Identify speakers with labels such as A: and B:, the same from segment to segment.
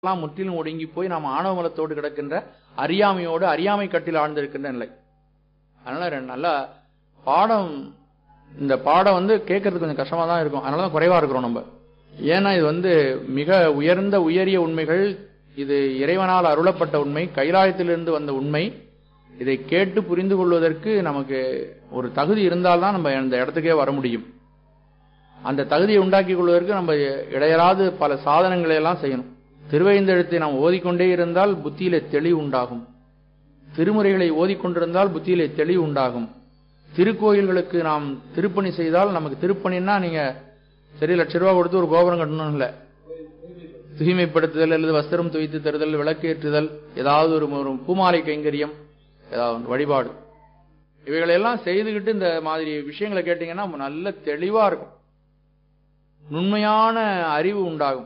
A: எல்லாம் முற்றிலும் ஒடுங்கி போய் நாம் ஆணவ மலத்தோடு கிடக்கின்ற அறியாமையோடு அறியாமை கட்டில் ஆழ்ந்திருக்கின்ற நிலை அதனால ரெண்டு நல்லா பாடம் இந்த பாடம் வந்து கேட்கறதுக்கு கொஞ்சம் கஷ்டமா தான் இருக்கும் அதனால தான் குறைவா இருக்கிறோம் நம்ம ஏன்னா இது வந்து மிக உயர்ந்த உயரிய உண்மைகள் இது இறைவனால் அருளப்பட்ட உண்மை கைலாயத்திலிருந்து வந்த உண்மை இதை கேட்டு புரிந்து கொள்வதற்கு நமக்கு ஒரு தகுதி இருந்தால்தான் நம்ம இந்த இடத்துக்கே வர முடியும் அந்த தகுதியை உண்டாக்கி கொள்வதற்கு நம்ம இடையராது பல சாதனங்களை எல்லாம் செய்யணும் திருவைந்தெழுத்தை நாம் ஓதிக்கொண்டே இருந்தால் புத்தியிலே தெளிவு உண்டாகும் திருமுறைகளை ஓதிக்கொண்டிருந்தால் புத்தியிலே தெளிவு உண்டாகும் திருக்கோயில்களுக்கு நாம் திருப்பணி செய்தால் நமக்கு திருப்பணின்னா நீங்க சரி லட்ச ரூபா கொடுத்து ஒரு கோபுரம் கட்டணும் இல்ல தூய்மைப்படுத்துதல் அல்லது வஸ்திரம் துவைத்து தருதல் விளக்கேற்றுதல் ஏதாவது ஒரு ஒரு பூமாலை கைங்கரியம் ஏதாவது ஒன்று வழிபாடு இவைகளெல்லாம் செய்துகிட்டு இந்த மாதிரி விஷயங்களை கேட்டீங்கன்னா நல்ல தெளிவா இருக்கும் நுண்மையான அறிவு உண்டாகும்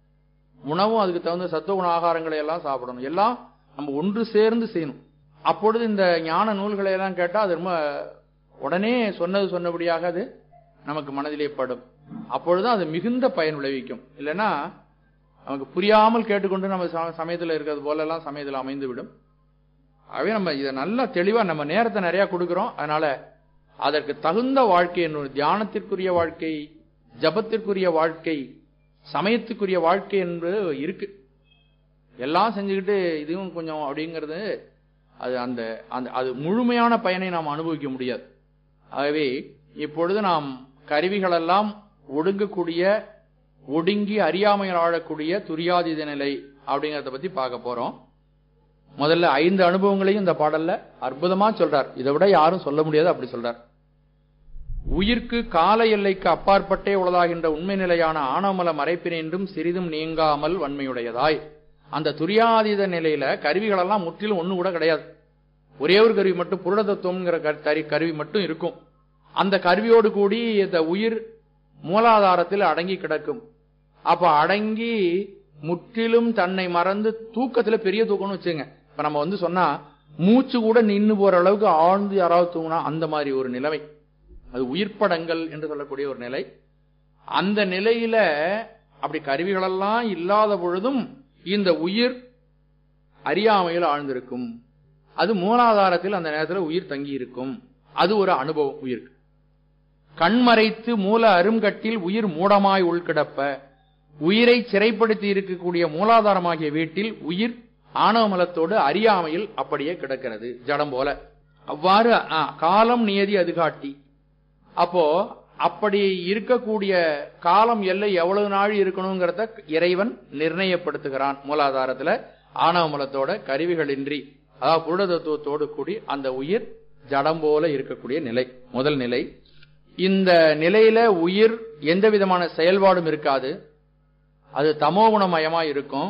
A: உணவும் அதுக்கு தகுந்த சத்துவ குண ஆகாரங்களை எல்லாம் சாப்பிடணும் எல்லாம் நம்ம ஒன்று சேர்ந்து செய்யணும் அப்பொழுது இந்த ஞான நூல்களை எல்லாம் கேட்டா அது ரொம்ப உடனே சொன்னது சொன்னபடியாக அது நமக்கு மனதிலே படும் அப்பொழுது அது மிகுந்த பயன் விளைவிக்கும் இல்லைன்னா நமக்கு புரியாமல் கேட்டுக்கொண்டு நம்ம ச- சமயத்துல இருக்கிறது போல எல்லாம் சமயத்தில் அமைந்து விடும் ஆகவே நம்ம இதை நல்லா தெளிவா நம்ம நேரத்தை நிறைய கொடுக்கிறோம் அதனால அதற்கு தகுந்த வாழ்க்கை என்னும் தியானத்திற்குரிய வாழ்க்கை ஜபத்திற்குரிய வாழ்க்கை சமயத்துக்குரிய வாழ்க்கை என்று இருக்கு எல்லாம் செஞ்சுக்கிட்டு இதுவும் கொஞ்சம் அப்படிங்கிறது அது அந்த அந்த அது முழுமையான பயனை நாம் அனுபவிக்க முடியாது ஆகவே இப்பொழுது நாம் கருவிகளெல்லாம் ஒடுங்கக்கூடிய ஒடுங்கி அறியாமையில் ஆழக்கூடிய துரியாதீத நிலை அப்படிங்கறத பத்தி பார்க்க போறோம் முதல்ல ஐந்து அனுபவங்களையும் இந்த பாடல்ல அற்புதமா சொல்றார் இதை விட யாரும் சொல்ல முடியாது அப்படி சொல்றார் உயிர்க்கு கால எல்லைக்கு அப்பாற்பட்டே உளதாகின்ற உண்மை நிலையான ஆணவமல மறைப்பினின்றும் சிறிதும் நீங்காமல் வன்மையுடையதாய் அந்த துரியாதீத நிலையில கருவிகளெல்லாம் முற்றிலும் ஒண்ணு கூட கிடையாது ஒரே ஒரு கருவி மட்டும் புருட தத்துவம்ங்கிற கரு- தரி- கருவி மட்டும் இருக்கும் அந்த கருவியோடு கூடி இந்த உயிர் மூலாதாரத்தில் அடங்கி கிடக்கும் அப்ப அடங்கி முற்றிலும் தன்னை மறந்து தூக்கத்துல பெரிய தூக்கம்னு வச்சுங்க இப்ப நம்ம வந்து சொன்னா மூச்சு கூட நின்னு போற அளவுக்கு ஆழ்ந்து யாராவது தூங்கினா அந்த மாதிரி ஒரு நிலைமை அது உயிர்ப்படங்கள் என்று சொல்லக்கூடிய ஒரு நிலை அந்த நிலையில அப்படி கருவிகளெல்லாம் இல்லாத பொழுதும் இந்த உயிர் அறியாமையில் ஆழ்ந்திருக்கும் அது மூலாதாரத்தில் அந்த நேரத்தில் உயிர் தங்கி இருக்கும் அது ஒரு அனுபவம் உயிருக்கு கண்மறைத்து மூல அருங்கட்டில் உயிர் மூடமாய் உள்கிடப்ப உயிரை சிறைப்படுத்தி இருக்கக்கூடிய மூலாதாரமாகிய வீட்டில் உயிர் ஆணவ மலத்தோடு அறியாமையில் அப்படியே கிடக்கிறது ஜடம் போல அவ்வாறு ஆ, காலம் நியதி அது காட்டி அப்போ அப்படி இருக்கக்கூடிய காலம் எல்லை எவ்வளவு நாள் இருக்கணுங்கிறத இறைவன் நிர்ணயப்படுத்துகிறான் மூலாதாரத்துல ஆணவ மலத்தோட கருவிகளின்றி அதாவது புருட தத்துவத்தோடு கூடி அந்த உயிர் ஜடம் போல இருக்கக்கூடிய நிலை முதல் நிலை இந்த நிலையில உயிர் எந்த விதமான செயல்பாடும் இருக்காது அது தமோகுணமயமா இருக்கும்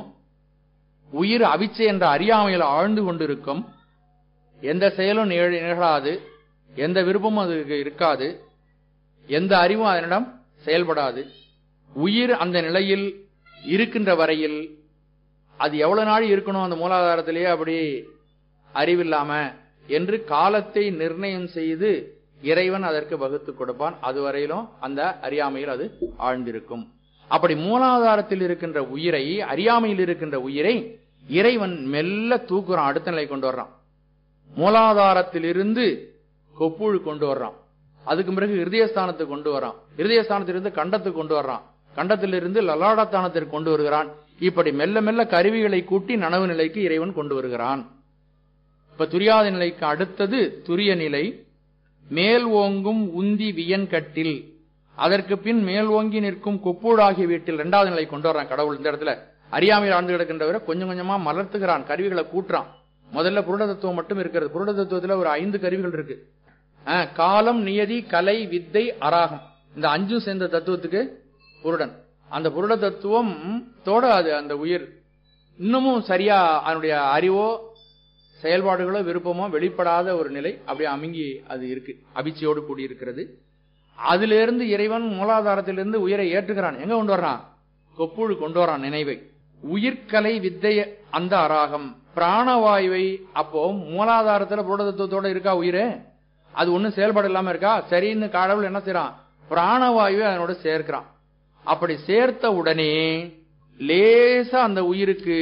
A: உயிர் அவிச்சை என்ற அறியாமையில் ஆழ்ந்து கொண்டிருக்கும் எந்த செயலும் நிகழ்- நிகழாது எந்த விருப்பமும் அதுக்கு இருக்காது எந்த அறிவும் அதனிடம் செயல்படாது உயிர் அந்த நிலையில் இருக்கின்ற வரையில் அது எவ்வளவு நாள் இருக்கணும் அந்த மூலாதாரத்திலேயே அப்படி அறிவில்லாம என்று காலத்தை நிர்ணயம் செய்து இறைவன் அதற்கு வகுத்து கொடுப்பான் அதுவரையிலும் அந்த அறியாமையில் அது ஆழ்ந்திருக்கும் அப்படி மூலாதாரத்தில் இருக்கின்ற உயிரை அறியாமையில் இருக்கின்ற உயிரை இறைவன் மெல்ல தூக்குறான் அடுத்த நிலை கொண்டு வர்றான் மூலாதாரத்திலிருந்து கொப்புழு கொண்டு வர்றான் அதுக்கு பிறகு இருதயஸ்தானத்துக்கு கொண்டு வர்றான் இருதயஸ்தானத்திலிருந்து கண்டத்துக்கு கொண்டு வர்றான் கண்டத்திலிருந்து லலாடஸ்தானத்திற்கு கொண்டு வருகிறான் இப்படி மெல்ல மெல்ல கருவிகளை கூட்டி நனவு நிலைக்கு இறைவன் கொண்டு வருகிறான் இப்ப துரியாத நிலைக்கு அடுத்தது துரிய நிலை மேல் ஓங்கும் உந்தி வியன் கட்டில் அதற்கு பின் மேல் ஓங்கி நிற்கும் கொப்பூடாகிய வீட்டில் இரண்டாவது நிலை கொண்டு வர்றான் கடவுள் இந்த இடத்துல அறியாமையில் ஆழ்ந்து கிடக்கின்றவரை கொஞ்சம் கொஞ்சமா மலர்த்துகிறான் கருவிகளை கூட்டுறான் முதல்ல புருட தத்துவம் மட்டும் இருக்கிறது புருட தத்துவத்துல ஒரு ஐந்து கருவிகள் இருக்கு ஆ, காலம் நியதி கலை வித்தை அராகம் இந்த அஞ்சும் சேர்ந்த தத்துவத்துக்கு புருடன் அந்த புருட தத்துவம் தோட அது அந்த உயிர் இன்னமும் சரியா அதனுடைய அறிவோ செயல்பாடுகளோ விருப்பமோ வெளிப்படாத ஒரு நிலை அப்படியே அமுங்கி அது இருக்கு அபிச்சையோடு கூடி இருக்கிறது அதிலிருந்து இறைவன் மூலாதாரத்திலிருந்து உயிரை ஏற்றுகிறான் எங்க கொண்டு வர்றான் கொப்புழு கொண்டு வரான் நினைவை உயிர்கலை வித்தை அந்த அராகம் பிராணவாயுவை அப்போ மூலாதாரத்துல புருட தத்துவத்தோட இருக்கா உயிர் அது ஒண்ணும் செயல்பாடு இல்லாம இருக்கா சரின்னு கடவுள் என்ன செய்யறான் பிராணவாயுவை அதனோட சேர்க்கிறான் அப்படி சேர்த்த உடனே லேசா அந்த உயிருக்கு